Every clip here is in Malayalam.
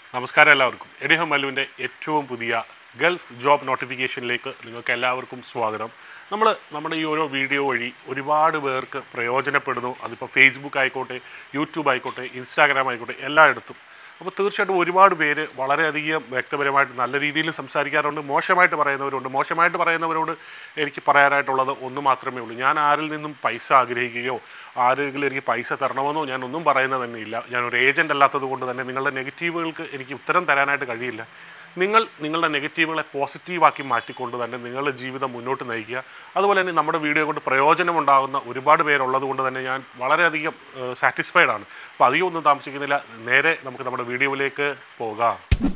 നമസ്കാരം എല്ലാവർക്കും എഡിഹം മല്ലുവിൻ്റെ ഏറ്റവും പുതിയ ഗൾഫ് ജോബ് നോട്ടിഫിക്കേഷനിലേക്ക് നിങ്ങൾക്ക് എല്ലാവർക്കും സ്വാഗതം നമ്മൾ നമ്മുടെ ഈ ഓരോ വീഡിയോ വഴി ഒരുപാട് പേർക്ക് പ്രയോജനപ്പെടുന്നു അതിപ്പോൾ ഫേസ്ബുക്ക് ആയിക്കോട്ടെ യൂട്യൂബ് ആയിക്കോട്ടെ ഇൻസ്റ്റാഗ്രാം ആയിക്കോട്ടെ എല്ലായിടത്തും അപ്പോൾ തീർച്ചയായിട്ടും ഒരുപാട് പേര് വളരെയധികം വ്യക്തിപരമായിട്ട് നല്ല രീതിയിൽ സംസാരിക്കാറുണ്ട് മോശമായിട്ട് പറയുന്നവരുണ്ട് മോശമായിട്ട് പറയുന്നവരോട് എനിക്ക് പറയാനായിട്ടുള്ളത് ഒന്ന് മാത്രമേ ഉള്ളൂ ഞാൻ ആരിൽ നിന്നും പൈസ ആഗ്രഹിക്കുകയോ ആരെങ്കിലും എനിക്ക് പൈസ തരണമെന്നോ ഞാൻ ഒന്നും പറയുന്നത് തന്നെ ഇല്ല ഞാൻ ഒരു ഏജൻ്റ് അല്ലാത്തത് കൊണ്ട് തന്നെ നിങ്ങളുടെ നെഗറ്റീവുകൾക്ക് എനിക്ക് ഉത്തരം തരാനായിട്ട് കഴിയില്ല നിങ്ങൾ നിങ്ങളുടെ നെഗറ്റീവുകളെ പോസിറ്റീവാക്കി മാറ്റിക്കൊണ്ട് തന്നെ നിങ്ങളുടെ ജീവിതം മുന്നോട്ട് നയിക്കുക അതുപോലെ തന്നെ നമ്മുടെ വീഡിയോ കൊണ്ട് പ്രയോജനമുണ്ടാകുന്ന ഒരുപാട് പേരുള്ളത് കൊണ്ട് തന്നെ ഞാൻ വളരെയധികം സാറ്റിസ്ഫൈഡ് ആണ് അപ്പോൾ അധികം ഒന്നും താമസിക്കുന്നില്ല നേരെ നമുക്ക് നമ്മുടെ വീഡിയോയിലേക്ക് പോകാം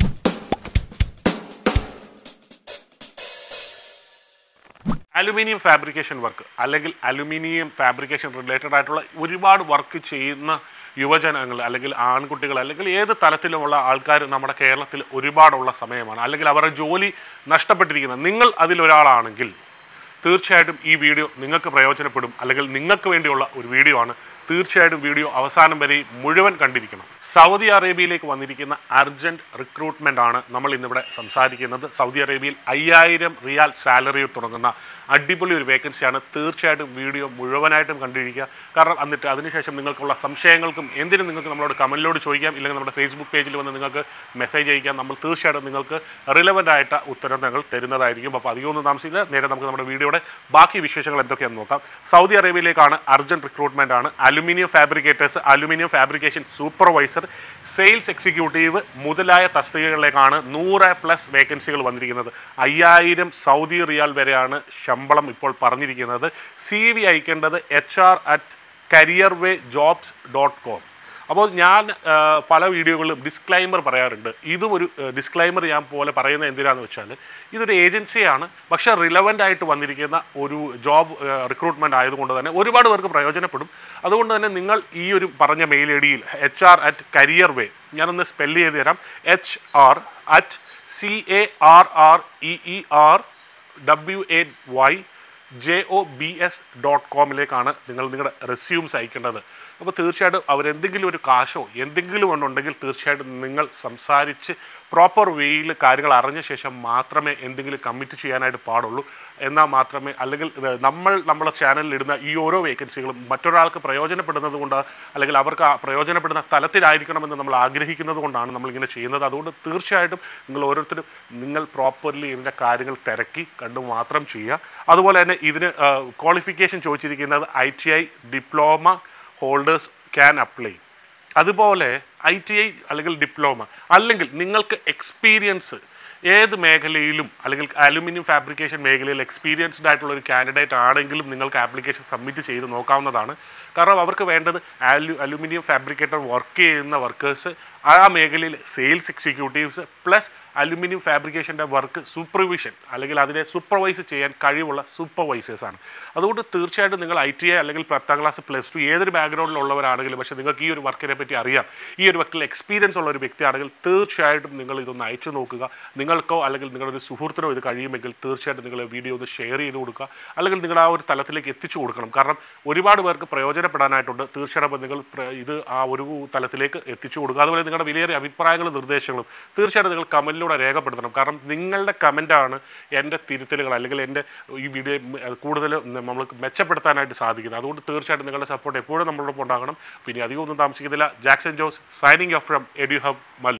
അലുമിനിയം ഫാബ്രിക്കേഷൻ വർക്ക് അല്ലെങ്കിൽ അലുമിനിയം ഫാബ്രിക്കേഷൻ റിലേറ്റഡ് ആയിട്ടുള്ള ഒരുപാട് വർക്ക് ചെയ്യുന്ന യുവജനങ്ങൾ അല്ലെങ്കിൽ ആൺകുട്ടികൾ അല്ലെങ്കിൽ ഏത് തലത്തിലുമുള്ള ആൾക്കാർ നമ്മുടെ കേരളത്തിൽ ഒരുപാടുള്ള സമയമാണ് അല്ലെങ്കിൽ അവരുടെ ജോലി നഷ്ടപ്പെട്ടിരിക്കുന്ന നിങ്ങൾ അതിലൊരാളാണെങ്കിൽ തീർച്ചയായിട്ടും ഈ വീഡിയോ നിങ്ങൾക്ക് പ്രയോജനപ്പെടും അല്ലെങ്കിൽ നിങ്ങൾക്ക് വേണ്ടിയുള്ള ഒരു വീഡിയോ ആണ് തീർച്ചയായിട്ടും വീഡിയോ അവസാനം വരെ മുഴുവൻ കണ്ടിരിക്കണം സൗദി അറേബ്യയിലേക്ക് വന്നിരിക്കുന്ന അർജന്റ് റിക്രൂട്ട്മെന്റ് ആണ് നമ്മൾ ഇന്നിവിടെ സംസാരിക്കുന്നത് സൗദി അറേബ്യയിൽ അയ്യായിരം റിയാൽ സാലറി തുടങ്ങുന്ന അടിപൊളി ഒരു വേക്കൻസിയാണ് തീർച്ചയായിട്ടും വീഡിയോ മുഴുവനായിട്ടും കണ്ടിരിക്കുക കാരണം എന്നിട്ട് അതിനുശേഷം നിങ്ങൾക്കുള്ള സംശയങ്ങൾക്കും എന്തിനും നിങ്ങൾക്ക് നമ്മളോട് കമൻറ്റിലോട് ചോദിക്കാം ഇല്ലെങ്കിൽ നമ്മുടെ ഫേസ്ബുക്ക് പേജിൽ വന്ന് നിങ്ങൾക്ക് മെസ്സേജ് അയക്കാം നമ്മൾ തീർച്ചയായിട്ടും നിങ്ങൾക്ക് റിലവൻ്റ് ആയിട്ട് ഉത്തരം ഞങ്ങൾ തരുന്നതായിരിക്കും അപ്പോൾ അധികമൊന്നും താമസിക്കില്ല നേരെ നമുക്ക് നമ്മുടെ വീഡിയോയുടെ ബാക്കി വിശേഷങ്ങൾ എന്തൊക്കെയാണെന്ന് നോക്കാം സൗദി അറേബ്യയിലേക്കാണ് അർജന്റ് റിക്രൂട്ട്മെന്റ് ആണ് aluminium fabricators aluminium fabrication supervisor sales executive മുതലായ തസ്തികകളിലേക്കാണ് നൂറ് പ്ലസ് വേക്കൻസികൾ വന്നിരിക്കുന്നത് അയ്യായിരം സൗദി റിയാൽ വരെയാണ് ശമ്പളം ഇപ്പോൾ പറഞ്ഞിരിക്കുന്നത് സി വി അയക്കേണ്ടത് H R at career way jobs dot com അപ്പോൾ ഞാൻ ആ, പല വീഡിയോകളിലും ഡിസ്ക്ലൈമർ പറയാറുണ്ട് ഇതും ഒരു ഡിസ്ക്ലൈമർ ഞാൻ പോലെ പറയുന്നത് എന്തിനാന്ന് വെച്ചാൽ ഇതൊരു ഏജൻസിയാണ് പക്ഷേ റിലവൻ്റ് ആയിട്ട് വന്നിരിക്കുന്ന ഒരു ജോബ് റിക്രൂട്ട്മെൻറ്റ് ആയതുകൊണ്ട് തന്നെ ഒരുപാട് പേർക്ക് പ്രയോജനപ്പെടും അതുകൊണ്ട് തന്നെ നിങ്ങൾ ഈ ഒരു പറഞ്ഞ മെയിൽ ഐ ഡിയിൽ H R at career way ഞാനൊന്ന് സ്പെല്ല് ചെയ്ത് തരാം H R at C A R R E E R W A Y J O B S dot കോമിലേക്കാണ് നിങ്ങൾ നിങ്ങളുടെ റെസ്യൂംസ് അയക്കേണ്ടത് അപ്പോൾ തീർച്ചയായിട്ടും അവരെന്തെങ്കിലും ഒരു കാശോ എന്തെങ്കിലും ഒന്നുണ്ടെങ്കിൽ തീർച്ചയായിട്ടും നിങ്ങൾ സംസാരിച്ച് പ്രോപ്പർ വേയിൽ കാര്യങ്ങൾ അറിഞ്ഞ ശേഷം മാത്രമേ എന്തെങ്കിലും കമ്മിറ്റ് ചെയ്യാനായിട്ട് പാടുള്ളൂ എന്നാൽ മാത്രമേ അല്ലെങ്കിൽ ഇത് നമ്മൾ നമ്മുടെ ചാനലിൽ ഇടുന്ന ഈ ഓരോ വേക്കൻസികളും മറ്റൊരാൾക്ക് പ്രയോജനപ്പെടുന്നത് കൊണ്ട് അല്ലെങ്കിൽ അവർക്ക് ആ പ്രയോജനപ്പെടുന്ന തലത്തിലായിരിക്കണമെന്ന് നമ്മൾ ആഗ്രഹിക്കുന്നത് കൊണ്ടാണ് നമ്മളിങ്ങനെ ചെയ്യുന്നത് അതുകൊണ്ട് തീർച്ചയായിട്ടും നിങ്ങൾ ഓരോരുത്തരും നിങ്ങൾ പ്രോപ്പർലി ഇതിൻ്റെ കാര്യങ്ങൾ തിരക്കി കണ്ടു മാത്രം ചെയ്യുക അതുപോലെ തന്നെ ഇതിന് ക്വാളിഫിക്കേഷൻ ചോദിച്ചിരിക്കുന്നത് I T I diploma holders can apply അതുപോലെ ഐ ടി ഐ അല്ലെങ്കിൽ ഡിപ്ലോമ അല്ലെങ്കിൽ നിങ്ങൾക്ക് എക്സ്പീരിയൻസ് ഏത് മേഖലയിലും അല്ലെങ്കിൽ അലുമിനിയം ഫാബ്രിക്കേഷൻ മേഖലയിൽ എക്സ്പീരിയൻസ്ഡ് ആയിട്ടുള്ള ഒരു കാൻഡിഡേറ്റ് ആണെങ്കിലും നിങ്ങൾക്ക് ആപ്ലിക്കേഷൻ സബ്മിറ്റ് ചെയ്ത് നോക്കാവുന്നതാണ് കാരണം അവർക്ക് വേണ്ടത് അലു അലുമിനിയം ഫാബ്രിക്കേറ്റർ വർക്ക് ചെയ്യുന്ന വർക്കേഴ്സ് ആ മേഖലയിൽ സെയിൽസ് എക്സിക്യൂട്ടീവ്സ് പ്ലസ് അലുമിനിയം ഫാബ്രിക്കേഷൻ്റെ വർക്ക് സൂപ്പർവിഷൻ അല്ലെങ്കിൽ അതിനെ സൂപ്പർവൈസ് ചെയ്യാൻ കഴിവുള്ള സൂപ്പർവൈസേഴ്സാണ് അതുകൊണ്ട് തീർച്ചയായിട്ടും നിങ്ങൾ ഐ ടി ഐ അല്ലെങ്കിൽ പത്താം ക്ലാസ് പ്ലസ് ടു ഏതൊരു ബാക്ക്ഗ്രൗണ്ടിലുള്ളവരാണെങ്കിലും പക്ഷേ നിങ്ങൾക്ക് ഈ ഒരു വർക്കിനെ പറ്റി അറിയാം ഈ ഒരു വർക്കിൽ എക്സ്പീരിയൻസ് ഉള്ള ഒരു വ്യക്തിയാണെങ്കിൽ തീർച്ചയായിട്ടും നിങ്ങൾ ഇതൊന്ന് അയച്ചു നോക്കുക നിങ്ങൾക്കോ അല്ലെങ്കിൽ നിങ്ങളുടെ ഒരു സുഹൃത്തിനോ ഇത് കഴിയുമെങ്കിൽ തീർച്ചയായിട്ടും നിങ്ങൾ വീഡിയോ ഒന്ന് ഷെയർ ചെയ്ത് കൊടുക്കുക അല്ലെങ്കിൽ നിങ്ങളുടെ ആ ഒരു തലത്തിലേക്ക് എത്തിച്ചു കൊടുക്കണം കാരണം ഒരുപാട് പേർക്ക് പ്രയോജനപ്പെടാനായിട്ടുണ്ട് തീർച്ചയായിട്ടും അപ്പോൾ നിങ്ങൾ പ്ര- ഇത് ആ ഒരു തലത്തിലേക്ക് എത്തിച്ചു കൊടുക്കുക അതുപോലെ നിങ്ങളുടെ വിലയേറിയ അഭിപ്രായങ്ങളും നിർദ്ദേശങ്ങളും തീർച്ചയായിട്ടും നിങ്ങൾ കമൻറ്റിലൂടെ രേഖപ്പെടുത്തണം കാരണം നിങ്ങളുടെ കമൻറ്റാണ് എൻ്റെ തിരുത്തലുകൾ അല്ലെങ്കിൽ എൻ്റെ ഈ വീഡിയോ കൂടുതൽ നമ്മൾക്ക് മെച്ചപ്പെടുത്താനായിട്ട് സാധിക്കുന്നത് അതുകൊണ്ട് തീർച്ചയായിട്ടും നിങ്ങളുടെ സപ്പോർട്ട് എപ്പോഴും നമ്മളോടൊപ്പം ഉണ്ടാകണം പിന്നെ അധികം ഒന്നും താമസിക്കുന്നില്ല Jackson Jose signing off from edu hub മൽ